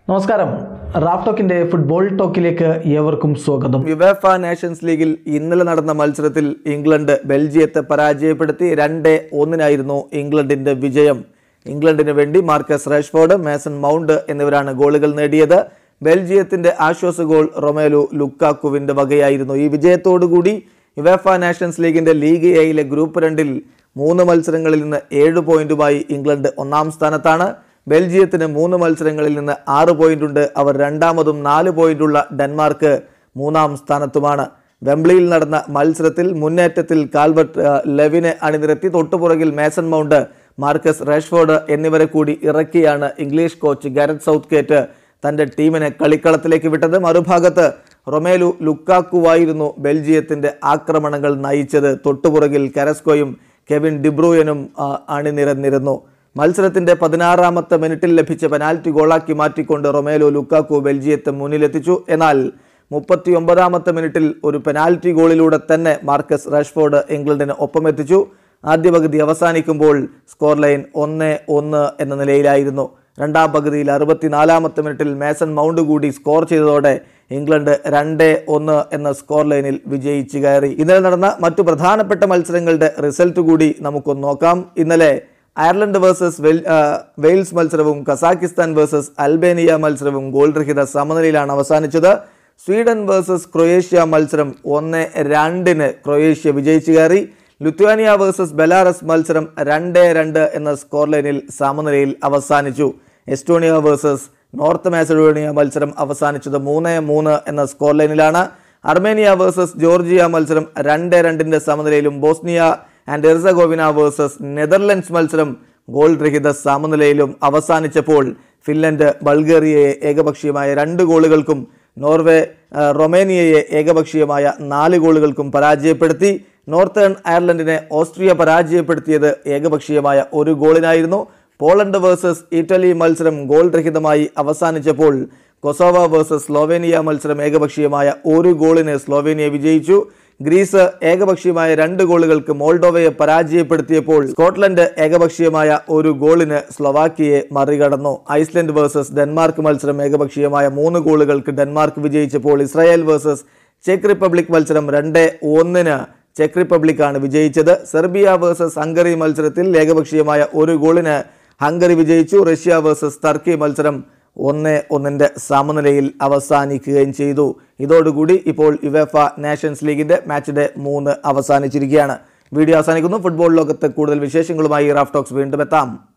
നമസ്കാരം Raf ടോക്കിന്റെ football ടോക്കിലേക്ക് ഏവർക്കും സ്വാഗതം യുവേഫ നേഷൻസ് ലീഗിൽ ഇന്നലെ നടന്ന മത്സരത്തിൽ ഇംഗ്ലണ്ട് ബെൽജിയത്തെ പരാജയപ്പെടുത്തി രണ്ട് ഒന്നിനായിരുന്നു ഇംഗ്ലണ്ടിന്റെ വിജയം ഇംഗ്ലണ്ടിന് വേണ്ടി മാർക്കസ് റഷ്ഫോർഡ് മേസൺ മൗണ്ട് എന്നിവരാണ് ഗോളുകൾ നേടിയത് ബെൽജിയത്തിന്റെ ആശ്വാസ ഗോൾ റൊമേലു ലുക്കാക്കുവിന്റെ വകയായിരുന്നു ഈ വിജയത്തോടുകൂടി യുവേഫ നാഷൻസ് ലീഗിന്റെ ലീഗ് എയിലെ ഗ്രൂപ്പ് രണ്ടിൽ മൂന്ന് മത്സരങ്ങളിൽ നിന്ന് ഏഴ് പോയിന്റുമായി ഇംഗ്ലണ്ട് ഒന്നാം സ്ഥാനത്താണ് ബെൽജിയത്തിന് മൂന്ന് മത്സരങ്ങളിൽ നിന്ന് ആറ് പോയിന്റ് ഉണ്ട് അവർ രണ്ടാമതും നാല് പോയിന്റുള്ള ഡെൻമാർക്ക് മൂന്നാം സ്ഥാനത്തുമാണ് വെംബ്ലിയിൽ നടന്ന മത്സരത്തിൽ മുന്നേറ്റത്തിൽ കാൽവർട്ട് ആ, ലെവിനെ അണിനിരത്തി തൊട്ടുപുറകിൽ മേസൺ മൗണ്ട് മാർക്കസ് റഷ്ഫോർഡ് എന്നിവരെ കൂടി ഇറക്കിയാണ് English coach Gareth Southgate തന്റെ ടീമിനെ കളിക്കളത്തിലേക്ക് വിട്ടത് മറുഭാഗത്ത് റൊമേലു ലുക്കാക്കുവായിരുന്നു ബെൽജിയത്തിന്റെ ആക്രമണങ്ങൾ നയിച്ചത് തൊട്ടുപുറകിൽ കരസ്കോയും കെവിൻ ഡിബ്രൂയനും ആ, അണിനിരന്നിരുന്നു മത്സരത്തിന്റെ പതിനാറാമത്തെ മിനിറ്റിൽ ലഭിച്ച പെനാൽറ്റി ഗോളാക്കി മാറ്റിക്കൊണ്ട് റൊമേലോ ലുക്കാക്കു ബെൽജിയത്തെ മുന്നിലെത്തിച്ചു എന്നാൽ മുപ്പത്തി ഒമ്പതാമത്തെ മിനിറ്റിൽ ഒരു പെനാൽറ്റി ഗോളിലൂടെ തന്നെ മാർക്കസ് റഷ്ഫോർഡ് ഇംഗ്ലണ്ടിന് ഒപ്പമെത്തിച്ചു ആദ്യ പകുതി അവസാനിക്കുമ്പോൾ സ്കോർ ലൈൻ ഒന്ന് ഒന്ന് എന്ന നിലയിലായിരുന്നു രണ്ടാം പകുതിയിൽ അറുപത്തിനാലാമത്തെ മിനിറ്റിൽ മേസൺ മൗണ്ട് കൂടി സ്കോർ ചെയ്തതോടെ ഇംഗ്ലണ്ട് രണ്ട് ഒന്ന് എന്ന സ്കോർ ലൈനിൽ വിജയിച്ചു കയറി ഇന്നലെ നടന്ന മറ്റു പ്രധാനപ്പെട്ട മത്സരങ്ങളുടെ റിസൾട്ട് കൂടി നമുക്കൊന്ന് നോക്കാം ഇന്നലെ അയർലൻഡ് വേഴ്സസ് വെൽ ആ, വെയിൽസ് മത്സരവും കസാക്കിസ്ഥാൻ വേഴ്സസ് അൽബേനിയ മത്സരവും ഗോൾ രഹിത സമനിലയിലാണ് അവസാനിച്ചത് സ്വീഡൻ വേഴ്സസ് ക്രൊയേഷ്യ മത്സരം ഒന്ന് രണ്ടിന് ക്രൊയേഷ്യ വിജയിച്ചു കയറി ലുത്വാനിയ വേഴ്സസ് ബെലാറസ് മത്സരം രണ്ട് രണ്ട് എന്ന സ്കോർ ലൈനിൽ സമനിലയിൽ അവസാനിച്ചു എസ്റ്റോണിയ വേഴ്സസ് നോർത്ത് മാസഡോണിയ മത്സരം അവസാനിച്ചത് മൂന്ന് മൂന്ന് എന്ന സ്കോർ ലൈനിലാണ് അർമേനിയ വേഴ്സസ് ജോർജിയ മത്സരം രണ്ട് രണ്ടിന്റെ സമനിലയിലും Bosnia and Herzegovina versus Netherlands മത്സരം ഗോൾ രഹിത സമനിലയിലും അവസാനിച്ചപ്പോൾ ഫിൻലൻഡ് ബൾഗേറിയയെ ഏകപക്ഷീയമായ രണ്ട് ഗോളുകൾക്കും നോർവേ ആ, റൊമേനിയയെ ഏകപക്ഷീയമായ നാല് ഗോളുകൾക്കും പരാജയപ്പെടുത്തി നോർത്തേൺ അയർലൻഡിനെ ഓസ്ട്രിയ പരാജയപ്പെടുത്തിയത് ഏകപക്ഷീയമായ ഒരു ഗോളിനായിരുന്നു പോളണ്ട് വേഴ്സസ് ഇറ്റലി മത്സരം ഗോൾ രഹിതമായി അവസാനിച്ചപ്പോൾ കൊസോവ വേഴ്സസ് സ്ലോവേനിയ മത്സരം ഏകപക്ഷീയമായ ഒരു ഗോളിന് സ്ലോവേനിയ വിജയിച്ചു ഗ്രീസ് ഏകപക്ഷീയമായ രണ്ട് ഗോളുകൾക്ക് മോൾഡോവയെ പരാജയപ്പെടുത്തിയപ്പോൾ സ്കോട്ട്ലൻഡ് ഏകപക്ഷീയമായ ഒരു ഗോളിന് സ്ലൊവാക്കിയെ മറികടന്നു ഐസ്ലൻഡ് വേഴ്സസ് ഡെൻമാർക്ക് മത്സരം ഏകപക്ഷീയമായ മൂന്ന് ഗോളുകൾക്ക് ഡെൻമാർക്ക് വിജയിച്ചപ്പോൾ ഇസ്രായേൽ വേഴ്സസ് ചെക്ക് റിപ്പബ്ലിക് മത്സരം രണ്ട് ഒന്നിന് ചെക്ക് റിപ്പബ്ലിക്കാണ് വിജയിച്ചത് സെർബിയ വേഴ്സസ് ഹംഗറി മത്സരത്തിൽ ഏകപക്ഷീയമായ ഒരു ഗോളിന് ഹംഗറി വിജയിച്ചു റഷ്യ വേഴ്സസ് ടർക്കി മത്സരം ഒന്ന് ഒന്നിന്റെ സമനിലയിൽ അവസാനിക്കുകയും ചെയ്തു ഇതോടുകൂടി ഇപ്പോൾ യുവേഫ നാഷൻസ് ലീഗിന്റെ മാച്ച് ഡേ മൂന്ന് അവസാനിച്ചിരിക്കുകയാണ് വീഡിയോ അവസാനിക്കുന്നു ഫുട്ബോൾ ലോകത്തെ കൂടുതൽ വിശേഷങ്ങളുമായി റാഫ് ടോക്സ് വീണ്ടും എത്താം